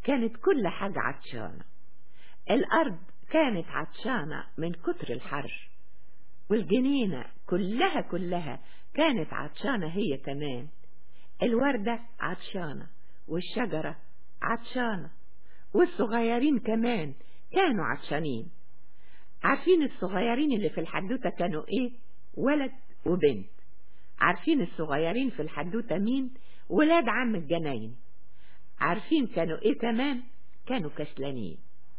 كانت كل حاجة عطشانة الأرض كانت عطشانة من كتر الحر والجنينة كلها كلها كانت عطشانة هي كمان الوردة عطشانة والشجرة عطشانة والصغيرين كمان كانوا عطشانين عارفين الصغيرين اللي في الحدوتة كانوا ايه ولد وبنت عارفين الصغيرين في الحدوتة مين ولاد عم الجناين عارفين كانوا ايه كمان كانوا كسلانين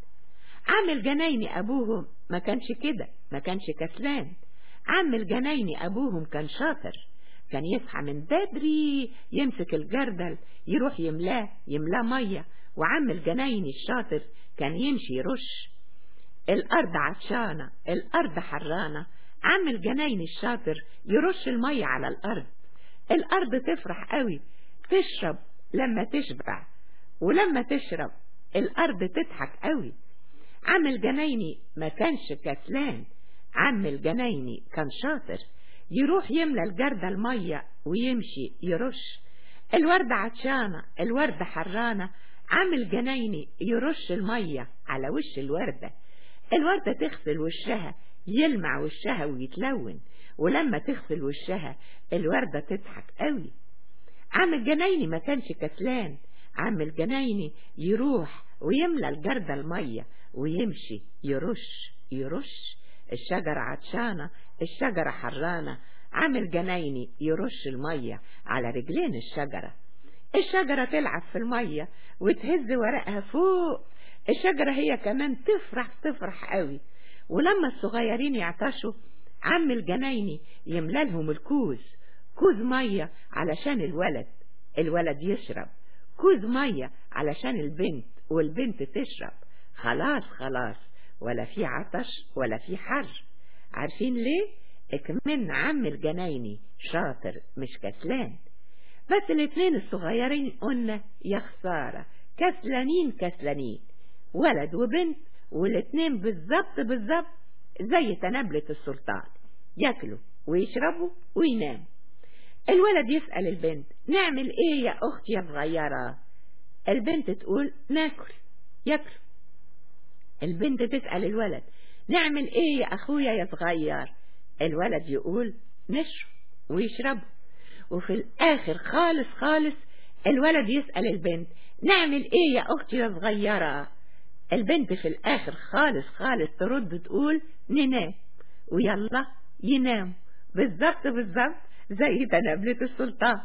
عم الجنايني ابوهم ما كانش كده ما كانش كسلان عم الجنايني ابوهم كان شاطر كان يصحى من بدري يمسك الجردل يروح يملاه يملاه ميه وعم الجنايني الشاطر كان يمشي يرش الارض عطشانه الارض حرانه عم الجنايني الشاطر يرش الميه على الارض الارض تفرح قوي تشرب لما تشبع ولما تشرب الارض تضحك قوي عم الجنايني ما كانش كسلان عم الجنايني كان شاطر يروح يملى الجردة المية ويمشي يرش الوردة عطشانة الوردة حرانة عم الجنايني يرش المية على وش الوردة الوردة تغسل وشها يلمع وشها ويتلون ولما تغسل وشها الوردة تضحك قوي عم الجنايني ما كانش كسلان عم الجنايني يروح ويملى الجردة المية ويمشي يرش يرش الشجرة عطشانة الشجرة حرانة عامل جنايني يرش المية على رجلين الشجرة الشجرة تلعب في المية وتهز ورقها فوق الشجرة هي كمان تفرح تفرح قوي ولما الصغيرين يعطشوا عم الجنايني يملى لهم الكوز كوز مية علشان الولد الولد يشرب كوز مية علشان البنت والبنت تشرب خلاص خلاص ولا في عطش ولا في حر عارفين ليه اكمن عم الجنايني شاطر مش كسلان بس الاتنين الصغيرين قلنا يا خسارة كسلانين كسلانين ولد وبنت والاتنين بالظبط بالظبط زي تنابلة السلطان ياكلوا ويشربوا ويناموا الولد يسأل البنت نعمل ايه يا اختي يا صغيرة البنت تقول ناكل ياكل البنت تسأل الولد نعمل ايه يا اخويا يا صغير الولد يقول نشرب ويشرب وفي الاخر خالص خالص الولد يسأل البنت نعمل ايه يا اختي يا صغيرة البنت في الاخر خالص خالص ترد تقول ننام ويلا ينام بالظبط بالظبط زي تنابلة السلطان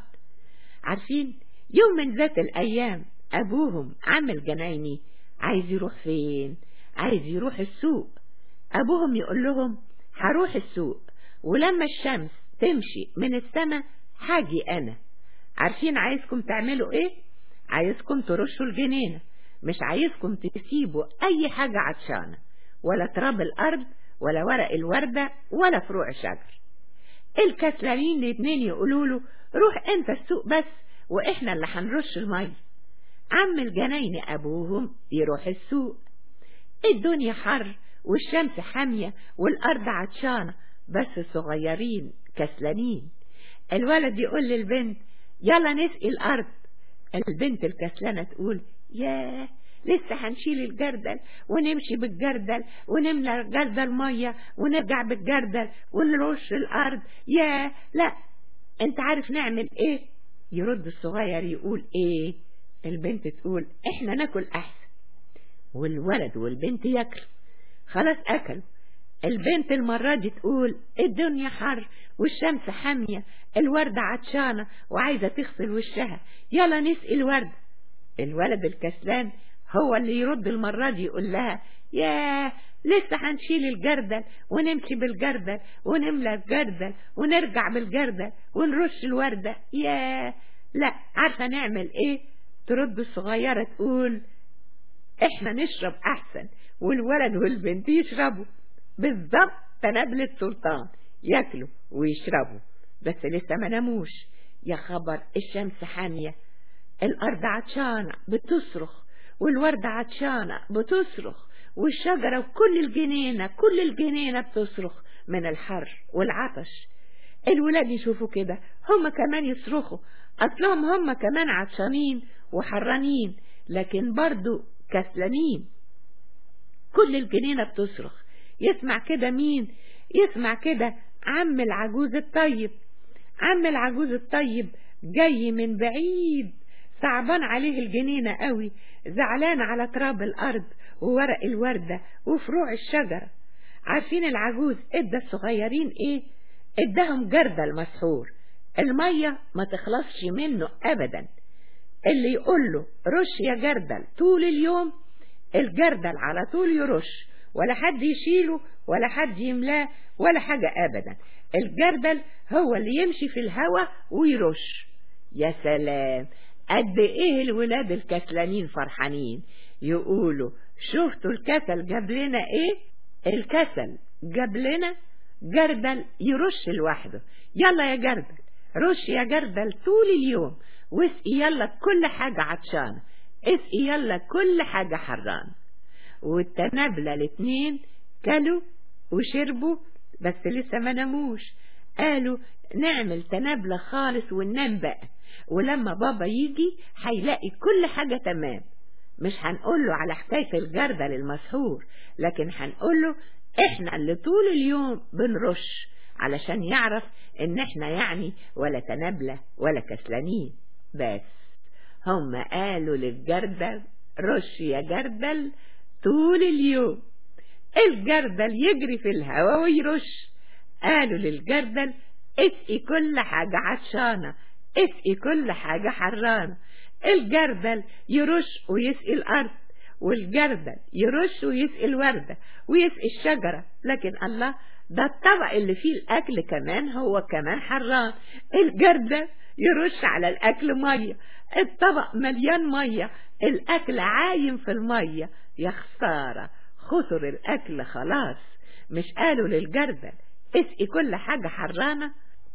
عارفين يوم من ذات الايام ابوهم عمل جنايني عايز يروح فين عايز يروح السوق أبوهم يقول لهم هروح السوق ولما الشمس تمشي من السماء هاجي أنا عارفين عايزكم تعملوا إيه؟ عايزكم ترشوا الجنينة مش عايزكم تسيبوا أي حاجة عطشانة ولا تراب الأرض ولا ورق الوردة ولا فروع الشجر الكسلانين الاتنين يقولوا له روح انت السوق بس واحنا اللي هنرش المية عم الجناين ابوهم يروح السوق الدنيا حر والشمس حامية والأرض عطشانة بس الصغيرين كسلانين الولد يقول للبنت يلا نسقي الأرض البنت الكسلانة تقول ياه لسه هنشيل الجردل ونمشي بالجردل ونملى الجردل مية ونرجع بالجردل ونرش الأرض ياه لا انت عارف نعمل ايه يرد الصغير يقول ايه البنت تقول احنا ناكل احسن والولد والبنت ياكلوا خلاص أكلوا البنت المرة دي تقول الدنيا حر والشمس حامية الوردة عطشانة وعايزة تغسل وشها يلا نسقي الورد الولد الكسلان هو اللي يرد المرة دي يقول لها ياه لسه هنشيل الجردل ونمشي بالجردل ونملى الجردل ونرجع بالجردل ونرش الوردة ياه لا عارفة نعمل ايه ترد الصغيرة تقول احنا نشرب احسن والولد والبنت يشربوا بالظبط تنابلة سلطان ياكلوا ويشربوا بس لسه ما ناموش يا خبر الشمس حامية الأرض عطشانة بتصرخ والوردة عطشانة بتصرخ والشجرة وكل الجنينة كل الجنينة بتصرخ من الحر والعطش الولاد يشوفوا كده هم كمان يصرخوا أصلهم هم كمان عطشانين وحرانين لكن برضو كسلانين كل الجنينة بتصرخ يسمع كده مين يسمع كده عم العجوز الطيب عم العجوز الطيب جاي من بعيد صعبان عليه الجنينة قوي زعلان على تراب الأرض وورق الوردة وفروع الشجرة عارفين العجوز ادى الصغيرين ايه اداهم جردل مسحور المية ما تخلصش منه ابدا اللي يقول له رش يا جردل طول اليوم الجردل على طول يرش ولا حد يشيله ولا حد يملاه ولا حاجة ابدا الجردل هو اللي يمشي في الهوا ويرش يا سلام قد ايه الولاد الكسلانين فرحانين يقولوا شفتوا الكسل جاب لنا ايه الكسل جاب لنا جردل يرش لوحده يلا يا جردل رش يا جردل طول اليوم واسقي يلا كل حاجة عطشانة اسقي يلا كل حاجة حرانة والتنابلة الاتنين كلوا وشربوا بس لسه ما ناموش قالوا نعمل تنابلة خالص وننام بقى ولما بابا يجي هيلاقي كل حاجة تمام مش هنقول له على حكاية الجردل المسحور لكن هنقول له احنا اللي طول اليوم بنرش علشان يعرف ان احنا يعني ولا تنابلة ولا كسلانين بس هم قالوا للجردل رش يا جردل طول اليوم الجردل يجري في الهواء ويرش قالوا للجردل اسقي كل حاجة عطشانة اسقي كل حاجة حرانة الجردل يرش ويسقي الأرض والجردل يرش ويسقي الوردة ويسقي الشجرة لكن الله ده الطبق اللي فيه الأكل كمان هو كمان حران الجردل يرش على الأكل مية الطبق مليان مية الأكل عايم في المية يا خسارة خسر الأكل خلاص مش قالوا للجردل اسقي كل حاجة حرانة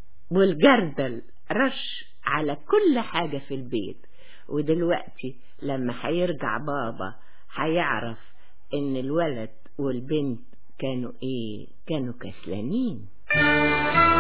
والجردل رش على كل حاجة في البيت ودلوقتي لما هيرجع بابا هيعرف ان الولد والبنت كانوا ايه كانوا كسلانين